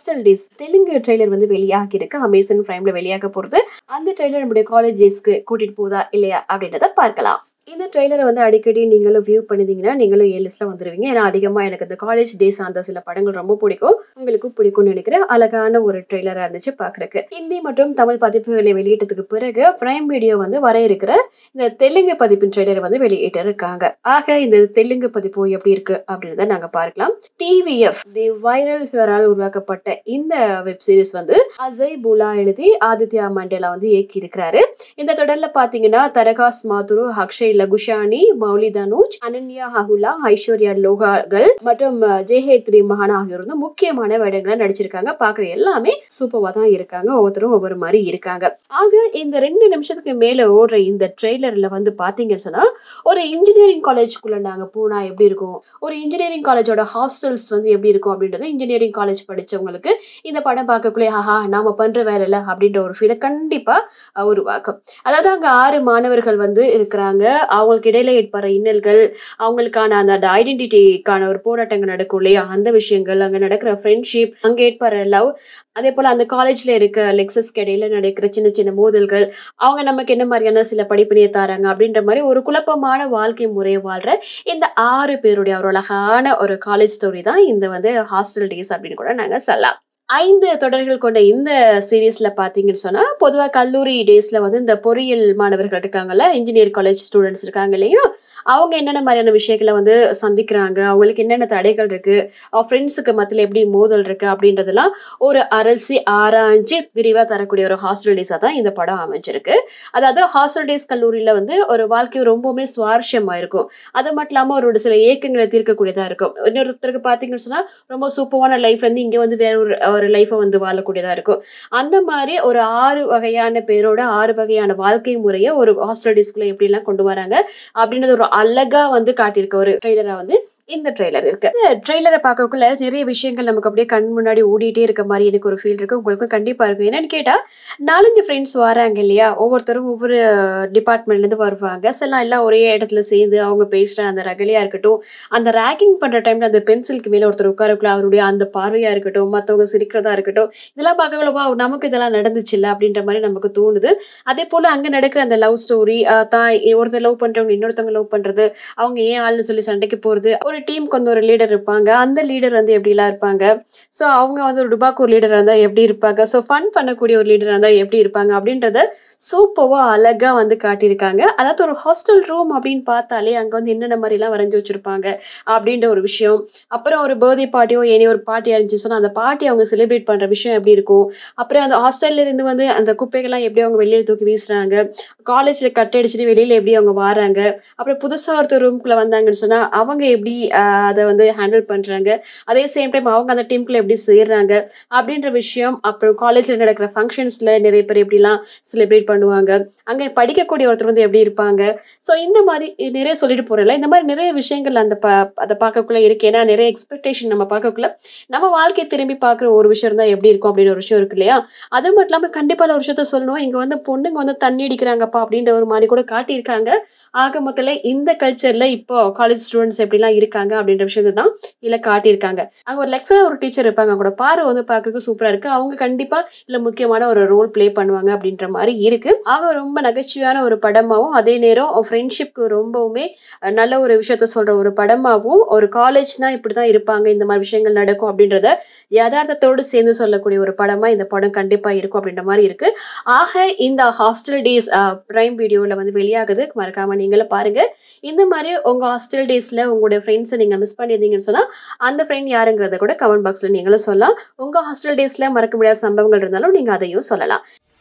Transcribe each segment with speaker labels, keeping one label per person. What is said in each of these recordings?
Speaker 1: hostel days Telugu trailer வந்து வெளியாகி இருக்கு அமேசான் பிரைம்ல வெளியாக போறது அந்த ட்ரெய்லர் நம்முடைய காலேஜ் டேஸ்க்கு கூட்டிட்டு போதா இல்லையா அப்படின்றத பார்க்கலாம் இந்த ட்ரெய்லரை வந்து அடிக்கடி நீங்களும் வியூ பண்ணிருந்தீங்கன்னா நீங்களும் ஏ லிஸ்ட்ல வந்துருவீங்க ஏன்னா அதிகமா எனக்கு இந்த காலேஜ் டேஸ் அந்த சில படங்கள் ரொம்ப பிடிக்கும் உங்களுக்கும் பிடிக்கும்னு நினைக்கிறேன் அழகான ஒரு ட்ரெய்லரா இருந்துச்சு பாக்குறதுக்கு ஹிந்தி மற்றும் தமிழ் பதிப்புகளை வெளியிட்டதுக்கு பிறகு பிரைம் வீடியோ வந்து வர இருக்கிற இந்த தெலுங்கு பதிப்பின் ட்ரெய்லரை வந்து வெளியிட்டு இருக்காங்க ஆக இந்த தெலுங்கு பதிப்பு எப்படி இருக்கு அப்படின்றத நாங்க பார்க்கலாம் டிவிஎஃப் தி வைரல் ஃபியரால் உருவாக்கப்பட்ட இந்த வெப் சீரிஸ் வந்து அஜய் புலா எழுதி ஆதித்யா மண்டேலா வந்து இயக்கி இருக்கிறாரு இந்த தொடர்ல பாத்தீங்கன்னா தரகாஸ் மாதுரு அக்ஷய் லகுஷானி மௌலி தனுஜ் அனன்யா ஹகுலா ஐஸ்வர்யா லோகாகள் மற்றும் ஜெயஹேத்ரி மகானா ஆகியோர் வந்து முக்கியமான வேடங்களை நடிச்சிருக்காங்க பாக்குற எல்லாமே சூப்பரா தான் இருக்காங்க ஒவ்வொருத்தரும் ஒவ்வொரு மாதிரி இருக்காங்க ஆக இந்த ரெண்டு நிமிஷத்துக்கு மேல ஓடுற இந்த ட்ரெய்லர்ல வந்து பாத்தீங்கன்னு சொன்னா ஒரு இன்ஜினியரிங் காலேஜ்குள்ள நாங்க போனா எப்படி இருக்கும் ஒரு இன்ஜினியரிங் காலேஜோட ஹாஸ்டல்ஸ் வந்து எப்படி இருக்கும் அப்படின்றது இன்ஜினியரிங் காலேஜ் படிச்சவங்களுக்கு இந்த படம் பார்க்கக்குள்ளே ஆஹா நாம பண்ற வேலை இல்ல அப்படின்ற ஒரு ஃபீலை கண்டிப்பா அஹ், உருவாக்கும் அதாவது அங்க ஆறு மாணவர்கள் வந்து இருக்கிறாங்க அவங்களுக்கு இடையில ஏற்படுற இன்னல்கள் அவங்களுக்கான அந்த அந்த ஐடென்டிட்டிக்கான ஒரு போராட்டங்கள் நடக்கும் இல்லையா அந்த விஷயங்கள் அங்க நடக்கிற ஃப்ரெண்ட்ஷிப் அங்க ஏற்படுற லவ் அதே போல அந்த காலேஜ்ல இருக்க லெக்சஸ்க்கு இடையில நடக்கிற சின்ன சின்ன மோதல்கள் அவங்க நமக்கு என்ன மாதிரியான சில படிப்பினையை தராங்க அப்படின்ற மாதிரி ஒரு குழப்பமான வாழ்க்கை முறையை வாழ்ற இந்த ஆறு பேருடைய ஒரு அழகான ஒரு காலேஜ் ஸ்டோரி தான் இந்த வந்து ஹாஸ்டல் டேஸ் அப்படின்னு கூட நாங்க சொல்லலாம் ஐந்து தொடர்கள் கொண்ட இந்த சீரீஸ்ல பாத்தீங்கன்னு சொன்னா பொதுவா கல்லூரி டேஸ்ல வந்து இந்த பொறியியல் மாணவர்கள் இருக்காங்கல்ல இன்ஜினியர் காலேஜ் ஸ்டூடெண்ட்ஸ் இருக்காங்க இல்லையா அவங்க என்னென்ன மாதிரியான விஷயங்களை வந்து சந்திக்கிறாங்க அவங்களுக்கு என்னென்ன தடைகள் இருக்கு ஃப்ரெண்ட்ஸுக்கு மத்தியில் எப்படி மோதல் இருக்கு அப்படின்றதெல்லாம் ஒரு அரசி ஆராய்ஞ்சு விரிவா தரக்கூடிய ஒரு ஹாஸ்டல் டேஸா தான் இந்த படம் அமைஞ்சிருக்கு அதாவது ஹாஸ்டல் டேஸ் கல்லூரியில வந்து ஒரு வாழ்க்கை ரொம்பவுமே சுவாரஸ்யமா இருக்கும் அது மட்டும் இல்லாம ஒரு சில ஏக்கங்களை தீர்க்கக்கூடியதா இருக்கும் இன்னொருத்தருக்கு பாத்தீங்கன்னு சொன்னா ரொம்ப சூப்பரான லைஃப்ல இருந்து இங்க வந்து வேற ஒரு ஒரு லைஃபை வந்து வாழக்கூடியதா இருக்கும் அந்த மாதிரி ஒரு ஆறு வகையான பேரோட ஆறு வகையான வாழ்க்கை முறையை ஒரு ஹாஸ்டல் டேஸ்க்குள்ள எப்படி எல்லாம் கொண்டு வராங்க அப்படின்றது ஒரு அழகா வந்து காட்டியிருக்க ஒரு ட்ரெய்லரா வந்து இந்த ட்ரெய்லர் இருக்கு இந்த ட்ரெய்லரை பார்க்கக்குள்ள நிறைய விஷயங்கள் நமக்கு அப்படியே கண் முன்னாடி ஓடிட்டே இருக்க மாதிரி எனக்கு ஒரு ஃபீல் இருக்கு உங்களுக்கும் கண்டிப்பா இருக்கும் என்னன்னு கேட்டா நாலஞ்சு ஃப்ரெண்ட்ஸ் வராங்க இல்லையா ஒவ்வொருத்தரும் ஒவ்வொரு டிபார்ட்மெண்ட்ல இருந்து வருவாங்க சில எல்லாம் ஒரே இடத்துல சேர்ந்து அவங்க பேசுற அந்த ரகலையா இருக்கட்டும் அந்த ரேக்கிங் பண்ற டைம்ல அந்த பென்சிலுக்கு மேல ஒருத்தர் உட்காரக்குள்ள அவருடைய அந்த பார்வையா இருக்கட்டும் மத்தவங்க சிரிக்கிறதா இருக்கட்டும் இதெல்லாம் பார்க்கக்குள்ள வா நமக்கு இதெல்லாம் நடந்துச்சு இல்ல அப்படின்ற மாதிரி நமக்கு தோணுது அதே போல அங்க நடக்கிற அந்த லவ் ஸ்டோரி தான் ஒருத்தர் லவ் பண்றவங்க இன்னொருத்தவங்க லவ் பண்றது அவங்க ஏன் ஆள்னு சொல்லி சண்டைக்கு போறது ஒரு டீமுக்கு வந்து ஒரு லீடர் இருப்பாங்க அந்த லீடர் வந்து எப்படிலாம் இருப்பாங்க ஸோ அவங்க வந்து ஒரு டுபாக்கூர் லீடர் இருந்தால் எப்படி இருப்பாங்க ஸோ ஃபன் பண்ணக்கூடிய ஒரு லீடர் இருந்தால் எப்படி இருப்பாங்க அப்படின்றத சூப்பராக அழகாக வந்து காட்டியிருக்காங்க அதாவது ஒரு ஹாஸ்டல் ரூம் அப்படின்னு பார்த்தாலே அங்கே வந்து என்னென்ன மாதிரிலாம் வரைஞ்சி வச்சுருப்பாங்க அப்படின்ற ஒரு விஷயம் அப்புறம் ஒரு பர்த்டே பார்ட்டியோ ஏனி ஒரு பார்ட்டி இருந்துச்சு சொன்னால் அந்த பார்ட்டி அவங்க செலிப்ரேட் பண்ணுற விஷயம் எப்படி இருக்கும் அப்புறம் அந்த ஹாஸ்டல்ல இருந்து வந்து அந்த குப்பைகள்லாம் எப்படி அவங்க வெளியில் தூக்கி வீசுறாங்க காலேஜில் கட் அடிச்சுட்டு வெளியில் எப்படி அவங்க வராங்க அப்புறம் புதுசாக ஒருத்தர் ரூம்குள்ளே வந்தாங்கன்னு சொன்னால் அவங்க எப்படி ஆஹ், அதை வந்து ஹேண்டில் பண்ணுறாங்க அதே சேம் டைம் அவங்க அந்த டீமுக்குள்ள எப்படி சேர்றாங்க அப்படின்ற விஷயம் அப்புறம் காலேஜில் நடக்கிற ஃபங்க்ஷன்ஸில் நிறைய பேர் எப்படிலாம் செலிப்ரேட் பண்ணுவாங்க அங்கே படிக்கக்கூடிய ஒருத்தர் வந்து எப்படி இருப்பாங்க ஸோ இந்த மாதிரி நிறைய சொல்லிட்டு போகிறல இந்த மாதிரி நிறைய விஷயங்கள் அந்த ப அதை பார்க்கக்குள்ள இருக்கு ஏன்னா நிறைய எக்ஸ்பெக்டேஷன் நம்ம பார்க்கக்குள்ள நம்ம வாழ்க்கையை திரும்பி பார்க்குற ஒரு விஷயம் தான் எப்படி இருக்கும் அப்படின்னு ஒரு விஷயம் இருக்கு இல்லையா அது மட்டும் இல்லாமல் கண்டிப்பாக ஒரு விஷயத்த சொல்லணும் இங்கே வந்து பொண்ணுங்க வந்து தண்ணி அடிக்கிறாங்கப்பா அப்படின்ற ஒரு மாதிரி கூட காட்டியிருக்காங்க ஆக மொத்தத்தில் இந்த கல்ச்சரில் இப்போ காலேஜ் ஸ்டூடெண்ட்ஸ் எப்படிலாம் இருக்காங்க அப்படின்ற விஷயத்தை தான் இதில் காட்டியிருக்காங்க அங்கே ஒரு லெக்சரர் ஒரு டீச்சர் இருப்பாங்க கூட பார்வை வந்து பார்க்கறதுக்கு சூப்பராக இருக்குது அவங்க கண்டிப்பாக இதில் முக்கியமான ஒரு ரோல் ப்ளே பண்ணுவாங்க அப்படின்ற மாதிரி இருக்குது ஆக ரொம்ப நகைச்சுவையான ஒரு படமாகவும் அதே நேரம் ஃப்ரெண்ட்ஷிப்க்கு ரொம்பவுமே அஹ், நல்ல ஒரு விஷயத்த சொல்கிற ஒரு படமாகவும் ஒரு காலேஜ்னா இப்படி தான் இருப்பாங்க இந்த மாதிரி விஷயங்கள் நடக்கும் அப்படின்றத யதார்த்தத்தோடு சேர்ந்து சொல்லக்கூடிய ஒரு படமாக இந்த படம் கண்டிப்பாக இருக்கும் அப்படின்ற மாதிரி இருக்குது ஆக இந்த ஹாஸ்டல் டேஸ் ப்ரைம் வீடியோவில் வந்து வெளியாகுது மறக்காமல் நீங்களும் பாருங்கள் இந்த மாதிரி உங்கள் ஹாஸ்டல் டேஸில் உங்களுடைய ஃப்ரெண்ட்ஸை நீங்கள் மிஸ் பண்ணியிருந்தீங்கன்னு சொன்னால் அந்த ஃப்ரெண்ட் யாருங்கிறத கூட கமெண்ட் பாக்ஸில் நீங்களும் சொல்லலாம் உங்கள் ஹாஸ்டல் டேஸில் மறக்க முடியாத சம்பவங்கள் இருந்தாலும் நீங்கள் அதையும் சொல்லலாம்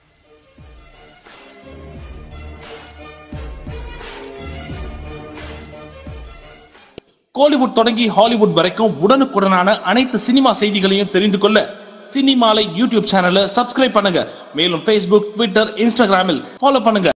Speaker 2: கோலிவுட் தொடங்கி ஹாலிவுட் வரைக்கும் உடனுக்குடனான அனைத்து சினிமா செய்திகளையும் தெரிந்து கொள்ள சினிமாலை யூடியூப் சேனலை சப்ஸ்கிரைப் பண்ணுங்க மேலும் ஃபேஸ்புக் ட்விட்டர் இன்ஸ்டாகிராமில் ஃபாலோ பண்ணுங்க